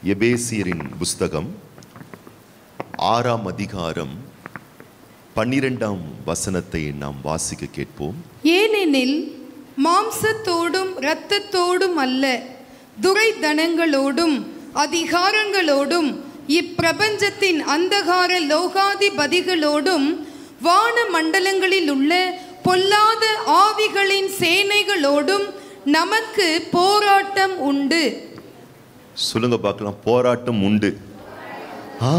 எபேசியரின் புஸ்தகம் ஆறாம் அதிகாரம் பன்னிரெண்டாம் வசனத்தை நாம் வாசிக்க கேட்போம் ஏனெனில் மாம்சத்தோடும் இரத்தத்தோடும் அல்ல துரைதனங்களோடும் அதிகாரங்களோடும் இப்பிரபஞ்சத்தின் அந்தகார லோகாதிபதிகளோடும் வான மண்டலங்களில் உள்ள பொல்லாத ஆவிகளின் சேனைகளோடும் நமக்கு போராட்டம் உண்டு சொல்லுங்க பார்க்கலாம் போராட்டம் உண்டு ஆ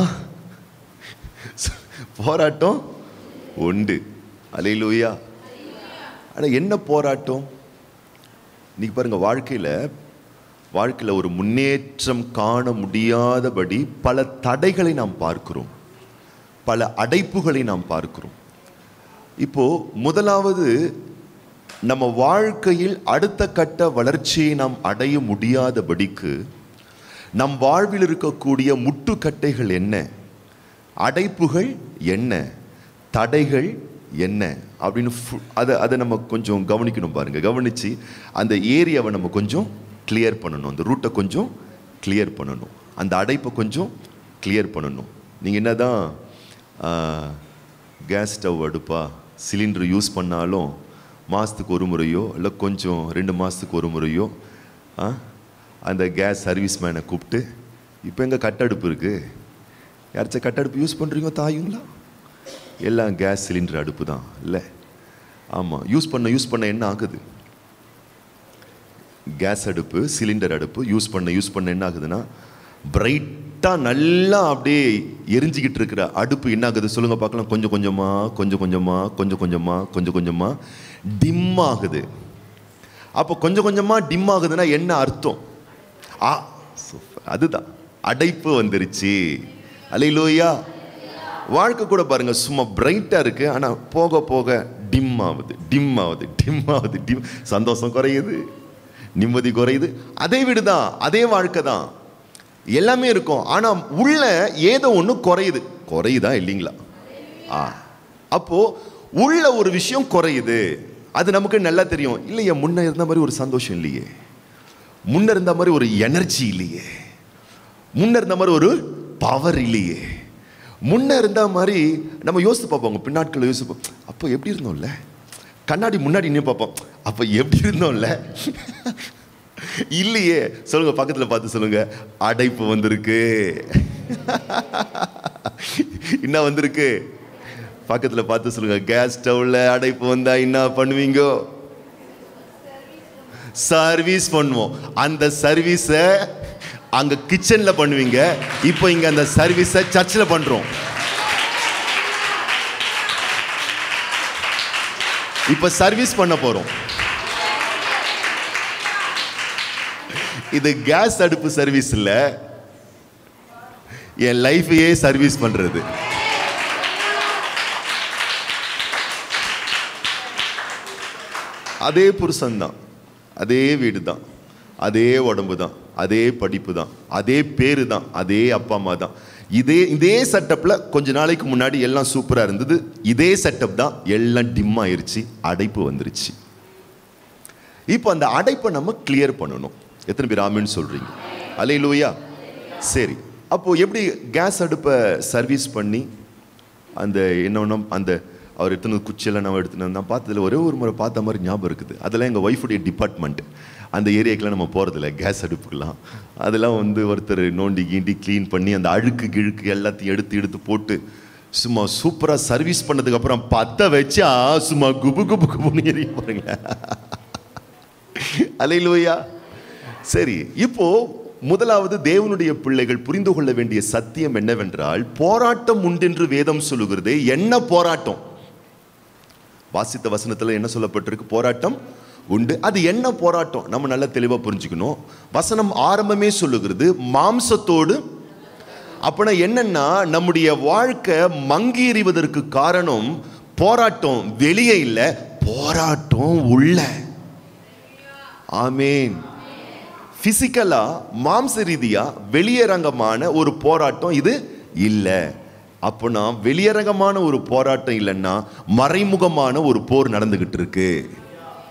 போராட்டம் உண்டு அலையிலூயா அட என்ன போராட்டம் இன்னைக்கு பாருங்க வாழ்க்கையில வாழ்க்கையில ஒரு முன்னேற்றம் காண முடியாதபடி பல தடைகளை நாம் பார்க்கிறோம் பல அடைப்புகளை நாம் பார்க்கிறோம் இப்போ முதலாவது நம்ம வாழ்க்கையில் அடுத்த கட்ட வளர்ச்சியை நாம் அடைய முடியாதபடிக்கு நம் வாழ்வில் இருக்கக்கூடிய முட்டுக்கட்டைகள் என்ன அடைப்புகள் என்ன தடைகள் என்ன அப்படின்னு ஃபு- அதை அதை நம்ம கொஞ்சம் கவனிக்கணும் பாருங்க கவனிச்சு அந்த ஏரியாவை நம்ம கொஞ்சம் கிளியர் பண்ணணும் அந்த ரூட்டை கொஞ்சம் கிளியர் பண்ணணும் அந்த அடைப்பை கொஞ்சம் கிளியர் பண்ணணும் நீங்கள் என்னதான் கேஸ் ஸ்டவ் அடுப்பா சிலிண்டர் யூஸ் பண்ணாலும் மாதத்துக்கு ஒரு முறையோ இல்லை கொஞ்சம் ரெண்டு மாதத்துக்கு ஒரு முறையோ ஆ, அந்த கேஸ் சர்வீஸ் மேனை கூப்பிட்டு இப்போ எங்கே கட்டடுப்பு இருக்குது யாராச்சும் கட்டடுப்பு யூஸ் பண்ணுறீங்க தாயுங்களா எல்லாம் கேஸ் சிலிண்டர் அடுப்பு தான் இல்லை ஆமாம் யூஸ் பண்ண யூஸ் பண்ண என்ன ஆகுது கேஸ் அடுப்பு சிலிண்டர் அடுப்பு யூஸ் பண்ண யூஸ் பண்ண என்ன ஆகுதுன்னா பிரைட்டாக நல்லா அப்படியே எரிஞ்சிக்கிட்டு இருக்கிற அடுப்பு என்ன ஆகுது சொல்லுங்க பார்க்கலாம் கொஞ்சம் கொஞ்சமாக கொஞ்சம் கொஞ்சமாக கொஞ்சம் கொஞ்சமாக கொஞ்சம் கொஞ்சமாக டிம் ஆகுது அப்போ கொஞ்சம் கொஞ்சமாக டிம் ஆகுதுன்னா என்ன அர்த்தம் ஆ சூப்பர் அதுதான் அடைப்பு வந்துருச்சு அலையிலோயா வாழ்க்கை கூட பாருங்க சும்மா பிரைட்டாக இருக்கு ஆனால் போக போக டிம் ஆகுது டிம் ஆகுது டிம் ஆகுது டிம் சந்தோஷம் குறையுது நிம்மதி குறையுது அதே வீடு தான் அதே வாழ்க்கை தான் எல்லாமே இருக்கும் ஆனால் உள்ள ஏதோ ஒன்று குறையுது குறையுதா இல்லைங்களா ஆ அப்போ உள்ள ஒரு விஷயம் குறையுது அது நமக்கு நல்லா தெரியும் இல்லையே முன்ன இருந்த மாதிரி ஒரு சந்தோஷம் இல்லையே முன்ன இருந்த மாதிரி ஒரு எனர்ஜி இல்லையே முன்ன இருந்த மாதிரி ஒரு பவர் இல்லையே முன்ன இருந்த மாதிரி நம்ம யோசித்து பார்ப்போம் உங்க பின்னாட்களில் யோசிப்போம் அப்போ எப்படி இருந்தோம்ல கண்ணாடி முன்னாடி நின்று பார்ப்போம் அப்போ எப்படி இருந்தோம்ல இல்லையே சொல்லுங்க பக்கத்தில் பார்த்து சொல்லுங்க அடைப்பு வந்திருக்கு என்ன வந்திருக்கு பக்கத்தில் பார்த்து சொல்லுங்க கேஸ் ஸ்டவ்ல அடைப்பு வந்தா என்ன பண்ணுவீங்க சர்வீஸ் பண்ணுவோம் அந்த சர்வீஸை அங்க கிச்சன்ல பண்ணுவீங்க இப்போ இங்க அந்த சர்வீஸை சர்ச்சில் பண்றோம் இப்ப சர்வீஸ் பண்ண போறோம் இது கேஸ் அடுப்பு சர்வீஸ் இல்ல என் லைஃபையே சர்வீஸ் பண்றது அதே புருஷன் தான் அதே வீடு தான் அதே உடம்பு தான் அதே படிப்பு தான் அதே பேரு தான் அதே அப்பா அம்மா தான் இதே இதே செட்டப்பில் கொஞ்ச நாளைக்கு முன்னாடி எல்லாம் சூப்பராக இருந்தது இதே செட்டப் தான் எல்லாம் டிம் ஆயிருச்சு அடைப்பு வந்துருச்சு இப்போ அந்த அடைப்பை நம்ம கிளியர் பண்ணணும் எத்தனை பேர் ஆமின்னு சொல்றீங்க அலையிலூயா சரி அப்போ எப்படி கேஸ் அடுப்பை சர்வீஸ் பண்ணி அந்த என்ன அந்த அவர் எடுத்துன குச்சியெல்லாம் நம்ம எடுத்துன்னு நான் பார்த்ததுல ஒரே ஒரு முறை பார்த்த மாதிரி ஞாபகம் இருக்குது அதெல்லாம் எங்கள் ஒய்ஃபுடைய டிபார்ட்மெண்ட் அந்த ஏரியாக்கெலாம் நம்ம போகிறதில்ல கேஸ் அடுப்புக்கெல்லாம் அதெல்லாம் வந்து ஒருத்தர் நோண்டி கீண்டி க்ளீன் பண்ணி அந்த அழுக்கு கிழுக்கு எல்லாத்தையும் எடுத்து எடுத்து போட்டு சும்மா சூப்பராக சர்வீஸ் பண்ணதுக்கு அப்புறம் பத்த வச்சா சும்மா குபு குபு குபுன்னு எரிய பாருங்களேன் அலையிலோயா சரி இப்போ முதலாவது தேவனுடைய பிள்ளைகள் புரிந்து கொள்ள வேண்டிய சத்தியம் என்னவென்றால் போராட்டம் உண்டென்று வேதம் சொல்லுகிறது என்ன போராட்டம் வாசித்த வசனத்துல என்ன சொல்லப்பட்டிருக்கு போராட்டம் உண்டு அது என்ன போராட்டம் நம்ம நல்லா தெளிவா புரிஞ்சுக்கணும் வசனம் ஆரம்பமே சொல்லுகிறது மாம்சத்தோடு அப்படின்னா என்னன்னா நம்முடைய வாழ்க்கை மங்கி எறிவதற்கு காரணம் போராட்டம் வெளியே இல்லை போராட்டம் உள்ள ஆமேன் பிசிக்கலா மாம்ச ரீதியா வெளியரங்கமான ஒரு போராட்டம் இது இல்லை அப்போனா வெளியரங்கமான ஒரு போராட்டம் இல்லைன்னா மறைமுகமான ஒரு போர் நடந்துகிட்டு இருக்கு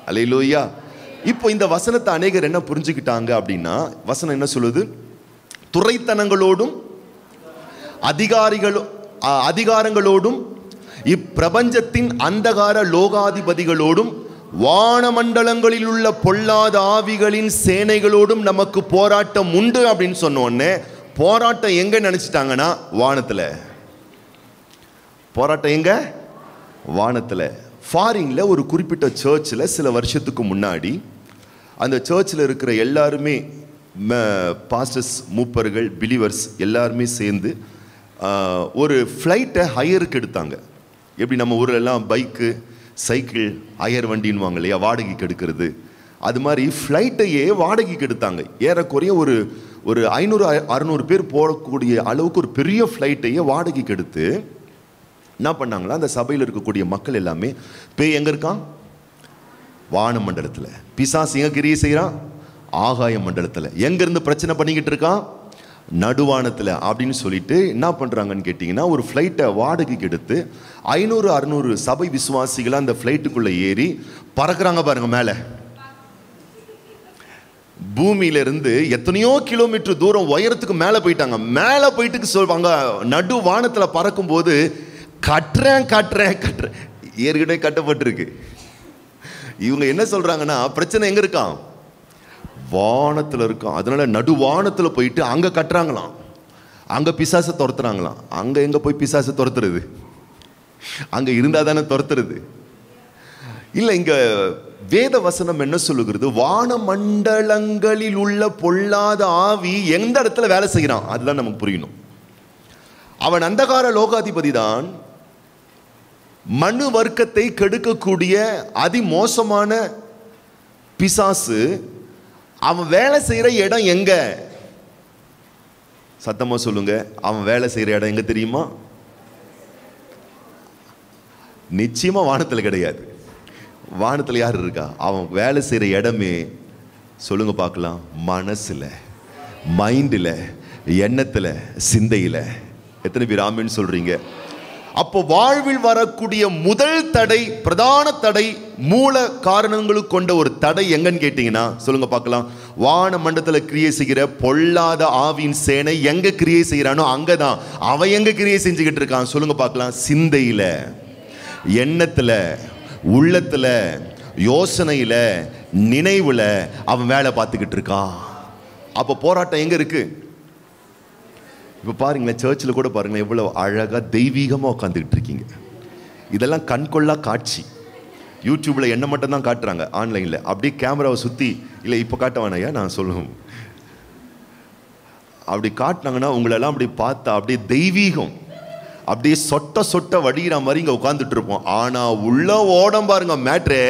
அலையிலோயா இப்போ இந்த வசனத்தை அநேகர் என்ன புரிஞ்சுக்கிட்டாங்க அப்படின்னா வசனம் என்ன சொல்லுது துறைத்தனங்களோடும் அதிகாரிகளோ அ, அதிகாரங்களோடும் இப்பிரபஞ்சத்தின் அந்தகார லோகாதிபதிகளோடும் வானமண்டலங்களில் உள்ள பொல்லாத ஆவிகளின் சேனைகளோடும் நமக்கு போராட்டம் உண்டு அப்படின்னு சொன்ன உடனே போராட்டம் எங்க நினைச்சிட்டாங்கன்னா வானத்துல போராட்டம் எங்க வானத்துல ஃபாரின்ல ஒரு குறிப்பிட்ட சர்ச்சில் சில வருஷத்துக்கு முன்னாடி அந்த சர்ச்சில் இருக்கிற எல்லாருமே பாஸ்டர்ஸ் மூப்பர்கள் பிலீவர்ஸ் எல்லாருமே சேர்ந்து ஆஹ், ஒரு ஃப்ளைட்டை ஹையருக்கு எடுத்தாங்க எப்படி நம்ம ஊர்ல எல்லாம் பைக்கு சைக்கிள் ஹையர் வண்டின்னுவாங்க இல்லையா வாடகைக்கு எடுக்கிறது அது மாதிரி ஃப்ளைட்டையே வாடகைக்கு எடுத்தாங்க ஏறக்குறைய ஒரு ஒரு ஐநூறு அறுநூறு பேர் போகக்கூடிய அளவுக்கு ஒரு பெரிய ஃப்ளைட்டையே வாடகைக்கு எடுத்து என்ன பண்ணாங்களா அந்த சபையில் இருக்கக்கூடிய மக்கள் எல்லாமே பேய் எங்க இருக்கான் வான மண்டலத்தில் பிசாசு எங்க கிரியை செய்கிறான் ஆகாய மண்டலத்தில் எங்க இருந்து பிரச்சனை பண்ணிக்கிட்டு இருக்கான் நடுவானத்தில் அப்படின்னு சொல்லிட்டு என்ன பண்ணுறாங்கன்னு கேட்டிங்கன்னா ஒரு ஃப்ளைட்டை வாடகைக்கு எடுத்து ஐநூறு அறுநூறு சபை விசுவாசிகளை அந்த ஃப்ளைட்டுக்குள்ளே ஏறி பறக்குறாங்க பாருங்க மேலே பூமியில இருந்து எத்தனையோ கிலோமீட்டர் தூரம் உயரத்துக்கு மேலே போயிட்டாங்க மேலே போயிட்டு சொல்வாங்க நடு வானத்துல பறக்கும்போது கட்டுறேன் கட்டுறேன் கட்டுறேன் ஏற்கனவே கட்டப்பட்டிருக்கு இவங்க என்ன சொல்றாங்கன்னா பிரச்சனை எங்க இருக்கான் வானத்துல இருக்கான் அதனால நடு வானத்துல போயிட்டு அங்க கட்டுறாங்களாம் அங்க பிசாசை துரத்துறாங்களாம் அங்க எங்க போய் பிசாசை துரத்துறது அங்க இருந்தா தானே துரத்துறது இல்ல இங்க வேத வசனம் என்ன சொல்லுகிறது வான மண்டலங்களில் உள்ள பொல்லாத ஆவி எந்த இடத்துல வேலை செய்கிறான் அதுதான் நமக்கு புரியணும் அவன் அந்தகார லோகாதிபதி தான் மனு வர்க்கத்தை கெடுக்கக்கூடிய அதிமோசமான பிசாசு அவன் வேலை செய்யற இடம் எங்க சத்தமா சொல்லுங்க அவன் வேலை செய்யற இடம் எங்க தெரியுமா நிச்சயமா வானத்துல கிடையாது வானத்துல யார் இருக்கா அவன் வேலை செய்யற இடமே சொல்லுங்க பார்க்கலாம் மனசுல மைண்டில் எண்ணத்துல சிந்தையில எத்தனை பேர் ஆமின்னு சொல்றீங்க அப்போ வாழ்வில் வரக்கூடிய முதல் தடை பிரதான தடை மூல காரணங்களுக்கு கொண்ட ஒரு தடை எங்கன்னு கேட்டீங்கன்னா சொல்லுங்க பார்க்கலாம் வான மண்டலத்தில் கிரியை செய்கிற பொல்லாத ஆவியின் சேனை எங்க கிரியை செய்கிறானோ அங்கதான் அவன் எங்க கிரியை செஞ்சுக்கிட்டு இருக்கான் சொல்லுங்க பார்க்கலாம் சிந்தையில எண்ணத்துல உள்ளத்துல யோசனையில நினைவுல அவன் வேலை பார்த்துக்கிட்டு இருக்கான் அப்போ போராட்டம் எங்க இருக்கு இப்போ பாருங்களேன் சர்ச்சில் கூட பாருங்களேன் எவ்வளோ அழகாக தெய்வீகமாக உட்காந்துக்கிட்டு இருக்கீங்க இதெல்லாம் கண்கொள்ளா காட்சி யூடியூப்பில் என்ன மட்டும் தான் காட்டுறாங்க ஆன்லைனில் அப்படியே கேமராவை சுற்றி இல்லை இப்போ காட்ட வேணாயா நான் சொல்லுவோம் அப்படி காட்டினாங்கன்னா உங்களெல்லாம் அப்படி பார்த்தா அப்படியே தெய்வீகம் அப்படியே சொட்ட சொட்ட வடிகிற மாதிரி இங்கே உட்காந்துட்டு இருப்போம் ஆனால் உள்ள ஓடம் பாருங்க மேட்ரே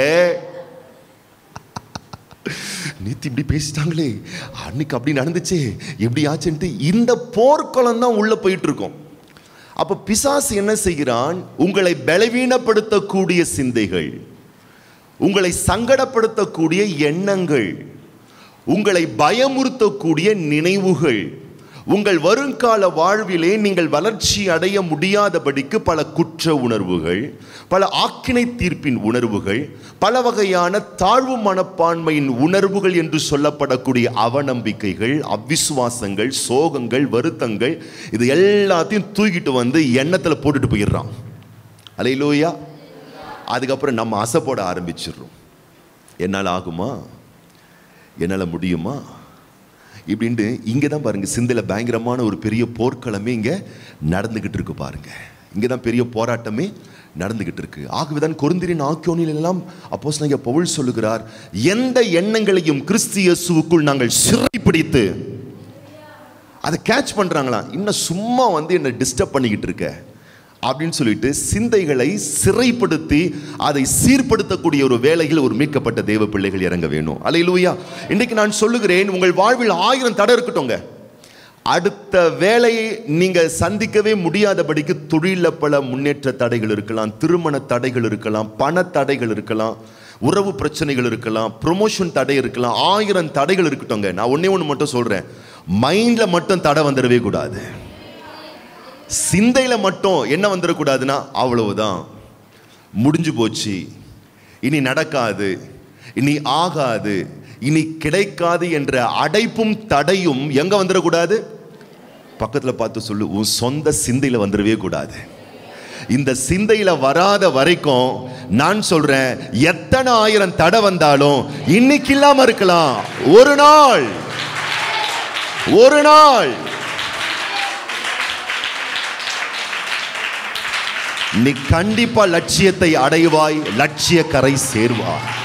நேத்து இப்படி பேசிட்டாங்களே அன்னைக்கு அப்படி நடந்துச்சே எப்படி ஆச்சுன்ட்டு இந்த போர்க்களம் தான் உள்ள போயிட்டு இருக்கோம் அப்ப பிசாசு என்ன செய்கிறான் உங்களை பலவீனப்படுத்தக்கூடிய சிந்தைகள் உங்களை சங்கடப்படுத்தக்கூடிய எண்ணங்கள் உங்களை பயமுறுத்தக்கூடிய நினைவுகள் உங்கள் வருங்கால வாழ்விலே நீங்கள் வளர்ச்சி அடைய முடியாதபடிக்கு பல குற்ற உணர்வுகள் பல ஆக்கினை தீர்ப்பின் உணர்வுகள் பல வகையான தாழ்வு மனப்பான்மையின் உணர்வுகள் என்று சொல்லப்படக்கூடிய அவநம்பிக்கைகள் அவிசுவாசங்கள் சோகங்கள் வருத்தங்கள் இது எல்லாத்தையும் தூக்கிட்டு வந்து எண்ணத்துல போட்டுட்டு போயிடுறான் அலையிலோயா அதுக்கப்புறம் நம்ம அசை போட ஆரம்பிச்சிடுறோம் என்னால் ஆகுமா என்னால் முடியுமா இப்படின்ட்டு இங்கே தான் பாருங்க சிந்தையில் பயங்கரமான ஒரு பெரிய போர்க்களமே இங்கே நடந்துக்கிட்டு இருக்கு பாருங்க இங்கே தான் பெரிய போராட்டமே நடந்துகிட்டு இருக்கு ஆகவே தான் கொருந்திரின் ஆக்கியோனில் எல்லாம் அப்போஸ் பவுல் சொல்லுகிறார் எந்த எண்ணங்களையும் கிறிஸ்து இயேசுவுக்குள் நாங்கள் சிறைப்பிடித்து அதை கேட்ச் பண்றாங்களாம் இன்னும் சும்மா வந்து என்னை டிஸ்டர்ப் பண்ணிக்கிட்டு இருக்க அப்படின்னு சொல்லிட்டு சிந்தைகளை சிறைப்படுத்தி அதை சீர்படுத்தக்கூடிய ஒரு வேலையில் ஒரு மீட்கப்பட்ட தேவ பிள்ளைகள் இறங்க வேணும் அலையிலூயா இன்னைக்கு நான் சொல்லுகிறேன் உங்கள் வாழ்வில் ஆயிரம் தடை இருக்கட்டும்ங்க அடுத்த வேலையை நீங்க சந்திக்கவே முடியாதபடிக்கு தொழில பல முன்னேற்ற தடைகள் இருக்கலாம் திருமண தடைகள் இருக்கலாம் பண தடைகள் இருக்கலாம் உறவு பிரச்சனைகள் இருக்கலாம் ப்ரொமோஷன் தடை இருக்கலாம் ஆயிரம் தடைகள் இருக்கட்டும்ங்க நான் ஒண்ணே ஒன்று மட்டும் சொல்றேன் மைண்ட்ல மட்டும் தடை வந்துடவே கூடாது சிந்தையில மட்டும் என்ன வந்துடக்கூடாதுன்னா அவ்வளவுதான் முடிஞ்சு போச்சு இனி நடக்காது இனி ஆகாது இனி கிடைக்காது என்ற அடைப்பும் தடையும் எங்க வந்துடக்கூடாது பக்கத்துல பார்த்து சொல்லு உன் சொந்த சிந்தையில வந்துடவே கூடாது இந்த சிந்தையில வராத வரைக்கும் நான் சொல்றேன் எத்தனை ஆயிரம் தடை வந்தாலும் இன்னைக்கு இல்லாம இருக்கலாம் ஒரு நாள் ஒரு நாள் நீ கண்டிப்பா லட்சியத்தை அடைவாய் லட்சிய கரை சேர்வாய்